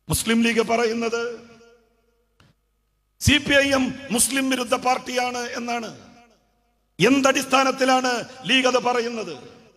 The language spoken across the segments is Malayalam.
മുസ്ലിം ലീഗ് പറയുന്നത് സി പി ഐ എം മുസ്ലിം വിരുദ്ധ പാർട്ടിയാണ് എന്നാണ് എന്തടിസ്ഥാനത്തിലാണ് ലീഗ് അത് പറയുന്നത്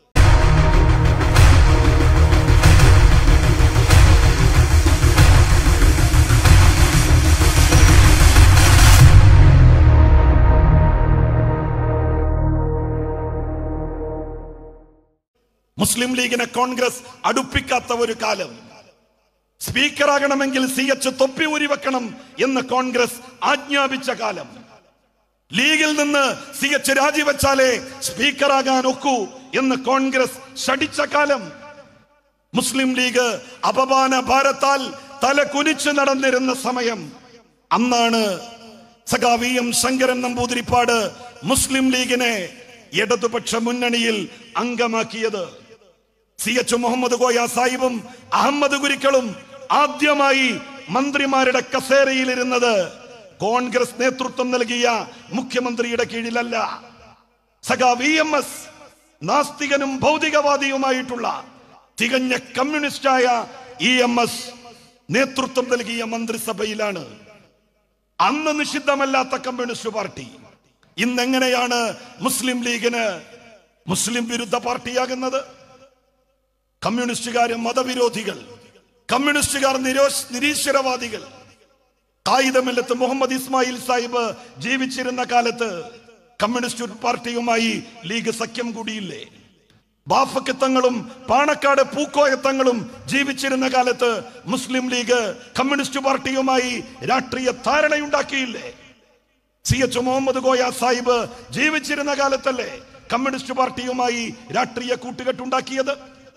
മുസ്ലിം ലീഗിനെ കോൺഗ്രസ് അടുപ്പിക്കാത്ത ഒരു കാലം സ്പീക്കറാകണമെങ്കിൽ സി എച്ച് തൊപ്പി ഊരി വെക്കണം എന്ന് കോൺഗ്രസ് ആജ്ഞാപിച്ച കാലം ലീഗിൽ നിന്ന് സി എച്ച് രാജിവെച്ചാലേ സ്പീക്കറാകാൻ ഒക്കൂ എന്ന് കോൺഗ്രസ് ശടിച്ച കാലം മുസ്ലിം ലീഗ് അപമാന ഭാരത്താൽ തല കുനിച്ചു നടന്നിരുന്ന സമയം അന്നാണ് സഖാ വി എം ശങ്കരൻ നമ്പൂതിരിപ്പാട് മുസ്ലിം ലീഗിനെ ഇടതുപക്ഷ മുന്നണിയിൽ അംഗമാക്കിയത് സി എച്ച് മുഹമ്മദ് കോയ സാഹിബും അഹമ്മദ് ഗുരിക്കളും ആദ്യമായി മന്ത്രിമാരുടെ കസേരയിലിരുന്നത് കോൺഗ്രസ് നേതൃത്വം നൽകിയ മുഖ്യമന്ത്രിയുടെ കീഴിലല്ല സഖാ വി എം എസ് നാസ്തികനും ഭൗതികവാദിയുമായിട്ടുള്ള തികഞ്ഞ കമ്മ്യൂണിസ്റ്റായ ഇ എം എസ് നേതൃത്വം നൽകിയ മന്ത്രിസഭയിലാണ് അന്ന് നിഷിദ്ധമല്ലാത്ത കമ്മ്യൂണിസ്റ്റ് പാർട്ടി ഇന്നെങ്ങനെയാണ് മുസ്ലിം ലീഗിന് മുസ്ലിം വിരുദ്ധ പാർട്ടിയാകുന്നത് കമ്മ്യൂണിസ്റ്റുകാരും മതവിരോധികൾ കമ്മ്യൂണിസ്റ്റുകാർ നിരോശ് നിരീശ്വരവാദികൾ കായികമില്ലത്ത് മുഹമ്മദ് ഇസ്മായിൽ സാഹിബ് ജീവിച്ചിരുന്ന കാലത്ത് കമ്മ്യൂണിസ്റ്റ് പാർട്ടിയുമായി ലീഗ് സഖ്യം കൂടിയില്ലേ ബാഫക്കത്തങ്ങളും പാണക്കാട് പൂക്കോയത്തങ്ങളും ജീവിച്ചിരുന്ന കാലത്ത് മുസ്ലിം ലീഗ് കമ്മ്യൂണിസ്റ്റ് പാർട്ടിയുമായി രാഷ്ട്രീയ ധാരണയുണ്ടാക്കിയില്ലേ സി എച്ച് മുഹമ്മദ് കോയ സാഹിബ് ജീവിച്ചിരുന്ന കാലത്തല്ലേ കമ്മ്യൂണിസ്റ്റ് പാർട്ടിയുമായി രാഷ്ട്രീയ കൂട്ടുകെട്ടുണ്ടാക്കിയത്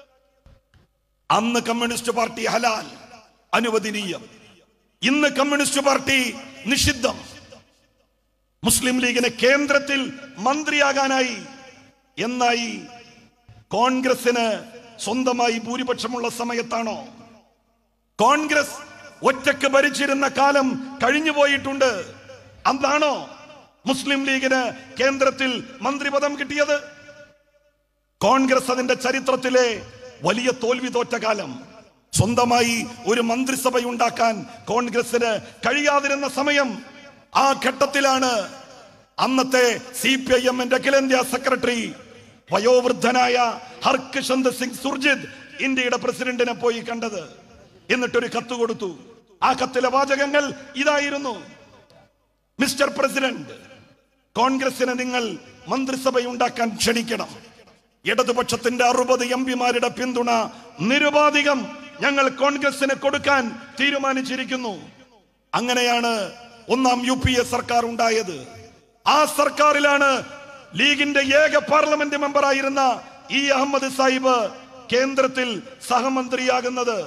അന്ന് കമ്മ്യൂണിസ്റ്റ് പാർട്ടി ഹലാൽ അനുവദനീയം ഇന്ന് കമ്മ്യൂണിസ്റ്റ് പാർട്ടി നിഷിദ്ധം മുസ്ലിം ലീഗിന് കേന്ദ്രത്തിൽ മന്ത്രിയാകാനായി എന്നായി കോൺഗ്രസിന് സ്വന്തമായി ഭൂരിപക്ഷമുള്ള സമയത്താണോ കോൺഗ്രസ് ഒറ്റക്ക് ഭരിച്ചിരുന്ന കാലം കഴിഞ്ഞു പോയിട്ടുണ്ട് അന്നാണോ മുസ്ലിം ലീഗിന് കേന്ദ്രത്തിൽ മന്ത്രിപദം കിട്ടിയത് കോൺഗ്രസ് അതിന്റെ ചരിത്രത്തിലെ വലിയ തോൽവി തോറ്റ കാലം സ്വന്തമായി ഒരു മന്ത്രിസഭയുണ്ടാക്കാൻ കോൺഗ്രസിന് കഴിയാതിരുന്ന സമയം ആ ഘട്ടത്തിലാണ് അന്നത്തെ സി പി ഐ എമ്മിന്റെ അഖിലേന്ത്യാ സെക്രട്ടറി വയോവൃദ്ധനായ ഹർക് സിംഗ് സുർജിത് ഇന്ത്യയുടെ പ്രസിഡന്റിനെ പോയി കണ്ടത് എന്നിട്ടൊരു കത്ത് കൊടുത്തു ആ കത്തിലെ വാചകങ്ങൾ ഇതായിരുന്നു മിസ്റ്റർ പ്രസിഡന്റ് കോൺഗ്രസിനെ നിങ്ങൾ മന്ത്രിസഭയുണ്ടാക്കാൻ ക്ഷണിക്കണം ഇടതുപക്ഷത്തിന്റെ അറുപത് എം പിമാരുടെ പിന്തുണ നിരുപാധികം ഞങ്ങൾ കോൺഗ്രസിന് കൊടുക്കാൻ തീരുമാനിച്ചിരിക്കുന്നു അങ്ങനെയാണ് ഒന്നാം യു പി എ സർക്കാർ ഉണ്ടായത് ആ സർക്കാരിലാണ് ലീഗിന്റെ ഏക പാർലമെന്റ് മെമ്പറായിരുന്ന ഇ അഹമ്മദ് സാഹിബ് കേന്ദ്രത്തിൽ സഹമന്ത്രിയാകുന്നത്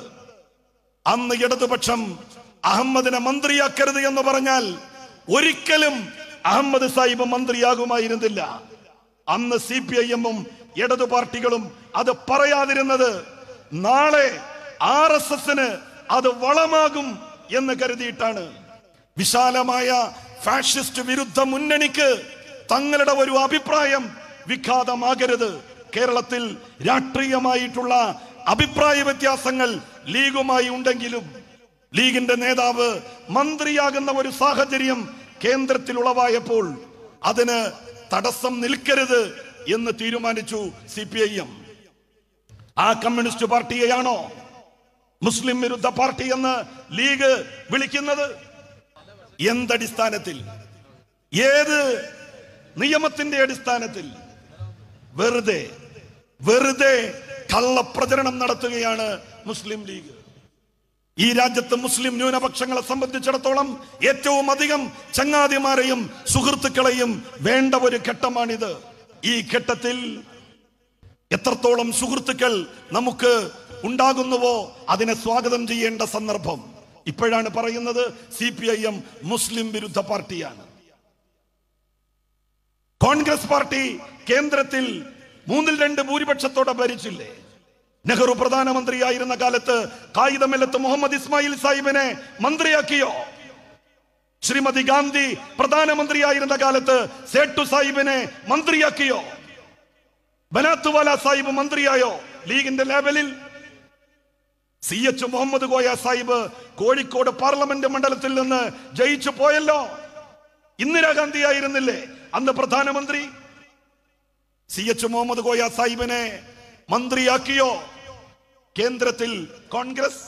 അന്ന് ഇടതുപക്ഷം അഹമ്മദിനെ മന്ത്രിയാക്കരുത് എന്ന് പറഞ്ഞാൽ ഒരിക്കലും അഹമ്മദ് സാഹിബ് മന്ത്രിയാകുമായിരുന്നില്ല അന്ന് സി പി ഐ എമ്മും ഇടതു പാർട്ടികളും അത് പറയാതിരുന്നത് നാളെ ആർ എസ് എസിന് അത് വളമാകും എന്ന് കരുതിയിട്ടാണ് വിശാലമായ ഫാഷിസ്റ്റ് വിരുദ്ധ മുന്നണിക്ക് തങ്ങളുടെ ഒരു അഭിപ്രായം വിഘാതമാകരുത് കേരളത്തിൽ രാഷ്ട്രീയമായിട്ടുള്ള അഭിപ്രായ വ്യത്യാസങ്ങൾ ലീഗുമായി ഉണ്ടെങ്കിലും ലീഗിന്റെ നേതാവ് മന്ത്രിയാകുന്ന ഒരു സാഹചര്യം കേന്ദ്രത്തിൽ ഉളവായപ്പോൾ അതിന് തടസ്സം നിൽക്കരുത് എന്ന് തീരുമാനിച്ചു സി പി ഐ എം ആ കമ്മ്യൂണിസ്റ്റ് പാർട്ടിയെയാണോ മുസ്ലിം വിരുദ്ധ പാർട്ടി എന്ന് ലീഗ് വിളിക്കുന്നത് എന്തടിസ്ഥാനത്തിൽ ഏത് നിയമത്തിന്റെ അടിസ്ഥാനത്തിൽ വെറുതെ വെറുതെ കള്ളപ്രചരണം നടത്തുകയാണ് മുസ്ലിം ലീഗ് ഈ രാജ്യത്ത് മുസ്ലിം ന്യൂനപക്ഷങ്ങളെ സംബന്ധിച്ചിടത്തോളം ഏറ്റവും അധികം ചങ്ങാതിമാരെയും സുഹൃത്തുക്കളെയും വേണ്ട ഒരു ഘട്ടമാണിത് ഈ ഘട്ടത്തിൽ എത്രത്തോളം സുഹൃത്തുക്കൾ നമുക്ക് ഉണ്ടാകുന്നുവോ അതിനെ സ്വാഗതം ചെയ്യേണ്ട സന്ദർഭം ഇപ്പോഴാണ് പറയുന്നത് സി പി ഐ എം മുസ്ലിം വിരുദ്ധ പാർട്ടിയാണ് കോൺഗ്രസ് പാർട്ടി കേന്ദ്രത്തിൽ മൂന്നിൽ രണ്ട് ഭൂരിപക്ഷത്തോടെ ഭരിച്ചില്ലേ നെഹ്റു പ്രധാനമന്ത്രിയായിരുന്ന കാലത്ത് കായികമില്ലത്ത് മുഹമ്മദ് ഇസ്മായിൽ സാഹിബിനെ മന്ത്രിയാക്കിയോ ശ്രീമതി ഗാന്ധി പ്രധാനമന്ത്രിയായിരുന്ന കാലത്ത് സേട്ടു സാഹിബിനെ മന്ത്രിയാക്കിയോ ബനാത്തുവാല സാഹിബ് മന്ത്രിയായോ ലീഗിന്റെ ലേബലിൽ C H Muhammad Koya Sahib Kozhikode parliament മണ്ഡലത്തിൽ നിന്ന് ജയിച്ചു പോയല്ലോ ഇന്ദിരാഗാന്ധി ആയിരുന്നില്ലേ അന്ന് പ്രധാനമന്ത്രി സി എച്ച് മുഹമ്മദ് കോയ സാഹിബിനെ മന്ത്രിയാക്കിയോ കേന്ദ്രത്തിൽ കോൺഗ്രസ്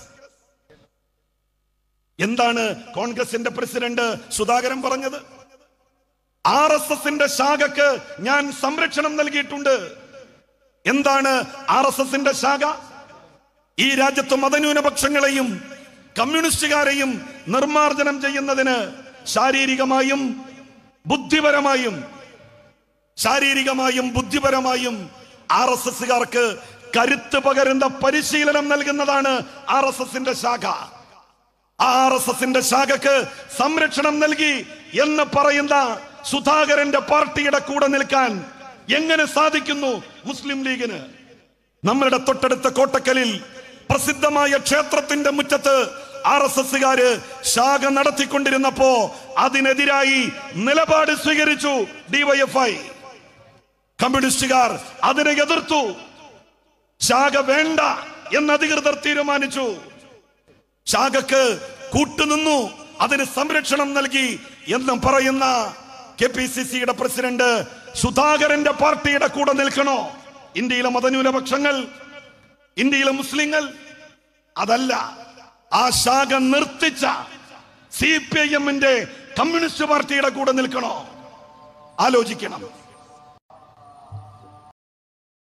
എന്താണ് കോൺഗ്രസിന്റെ പ്രസിഡന്റ് സുധാകരൻ പറഞ്ഞത് ആർ എസ് എസിന്റെ ശാഖക്ക് ഞാൻ സംരക്ഷണം നൽകിയിട്ടുണ്ട് എന്താണ് ആർ എസ് എസിന്റെ ശാഖ ഈ രാജ്യത്ത് മതന്യൂനപക്ഷങ്ങളെയും കമ്മ്യൂണിസ്റ്റുകാരെയും നിർമാർജനം ചെയ്യുന്നതിന് ശാരീരികമായും ബുദ്ധിപരമായും ശാരീരികമായും ബുദ്ധിപരമായും ആർ എസ് എസുകാർക്ക് കരുത്ത് പകരുന്ന പരിശീലനം നൽകുന്നതാണ് ആർ എസ് എസിന്റെ ശാഖ ആർ എസ് എസിന്റെ ശാഖക്ക് സംരക്ഷണം നൽകി എന്ന് പറയുന്ന സുധാകരന്റെ പാർട്ടിയുടെ കൂടെ നിൽക്കാൻ എങ്ങനെ സാധിക്കുന്നു മുസ്ലിം ലീഗിന് നമ്മളുടെ തൊട്ടടുത്ത കോട്ടക്കലിൽ പ്രസിദ്ധമായ ക്ഷേത്രത്തിന്റെ മുറ്റത്ത് ആർ എസ് എസുകാര് ശാഖ നടത്തിക്കൊണ്ടിരുന്നപ്പോ അതിനെതിരായി നിലപാട് സ്വീകരിച്ചു ഡിവൈഎഫ്ഐ കമ്മ്യൂണിസ്റ്റുകാർ അതിനെ എതിർത്തു ശാഖ വേണ്ട എന്ന് അധികൃതർ തീരുമാനിച്ചു ശാഖക്ക് കൂട്ടുനിന്നു അതിന് സംരക്ഷണം നൽകി എന്ന് പറയുന്ന കെ പി സി സിയുടെ പ്രസിഡന്റ് സുധാകരന്റെ പാർട്ടിയുടെ കൂടെ നിൽക്കണോ ഇന്ത്യയിലെ മതന്യൂനപക്ഷങ്ങൾ ഇന്ത്യയിലെ മുസ്ലിങ്ങൾ അതല്ല ആ ശാഖ നിർത്തിച്ച സി പി ഐ എമ്മിന്റെ കമ്മ്യൂണിസ്റ്റ് പാർട്ടിയുടെ കൂടെ നിൽക്കണോ ആലോചിക്കണം